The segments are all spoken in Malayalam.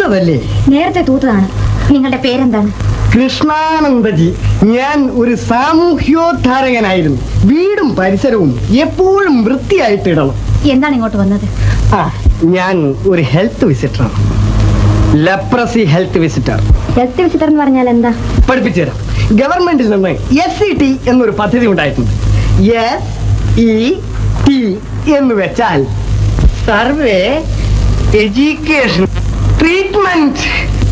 തൂത്തതല്ലേ നേരത്തെ തൂത്തതാണ് നിങ്ങളുടെ പേരെന്താണ് കൃഷ്ണാനന്ദജി ഞാൻ ഒരു സാമൂഹ്യോദ്ധാരകനായിരുന്നു വീടും പരിസരവും എപ്പോഴും വൃത്തിയായിട്ട് ഇടണം എന്താണ് ഇങ്ങോട്ട് വന്നത് ആ ഞാൻ ഒരു ഹെൽത്ത് വിസിറ്ററാണ് leprosy health visitor health visitor എന്ന് പറഞ്ഞാൽ എന്താ പഠിപ്പിച്ചു തരാം ഗവൺമെന്റിൽ നിന്ന് എസ് സി ടി എന്നൊരു പദ്ധതി ഉണ്ടായിട്ടുണ്ട് എസ് ഇ ടി എന്ന് വെച്ചാൽ സർവേ എഡ്യൂക്കേഷൻ ട്രീറ്റ്മെന്റ്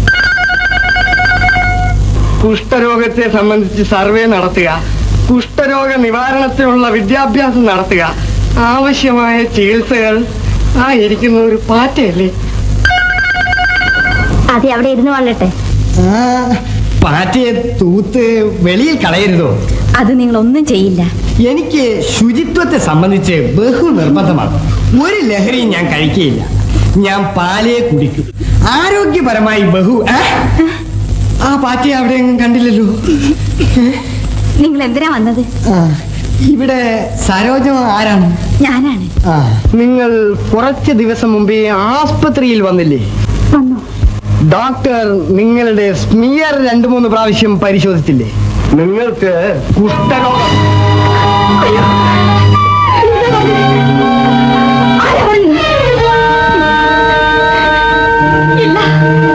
കുഷ്ഠരോഗത്തെ സംബന്ധിച്ച് സർവേ നടത്തുക കുഷ്ഠരോഗ നിവാരണത്തിനുള്ള വിദ്യാഭ്യാസം നടത്തുക ആവശ്യമായ ചികിത്സകൾ ആ ഇരിക്കുന്ന ഒരു പാറ്റയല്ലേ അതെ അവിടെ ഇരുന്ന് കൊള്ളട്ടെ ആ പാറ്റയെ തൂത്ത് വെളിയിൽ കളയരുതോ അത് നിങ്ങൾ ഒന്നും ചെയ്യില്ല എനിക്ക് ശുചിത്വത്തെ സംബന്ധിച്ച് ബഹു നിർബന്ധമാണ് ഒരു ലഹരിയും ഞാൻ കഴിക്കുകയില്ല ഞാൻ പാലേ കുടിക്കും ആരോഗ്യപരമായി ബഹു ഏ? ആ പാറ്റയെ അവിടെ എങ്ങും കണ്ടില്ലല്ലോ നിങ്ങൾ എന്തിനാ വന്നത് ആ, ഇവിടെ സരോജ ആരാണ് ഞാനാണ് ആ നിങ്ങൾ കുറച്ച് ദിവസം മുമ്പേ ആസ്പത്രിയിൽ വന്നില്ലേ വന്നു ഡോക്ടർ നിങ്ങളുടെ സ്മിയർ രണ്ടു മൂന്ന് പ്രാവശ്യം പരിശോധിച്ചില്ലേ നിങ്ങൾക്ക് കുഷ്ഠരോഗം ഇല്ല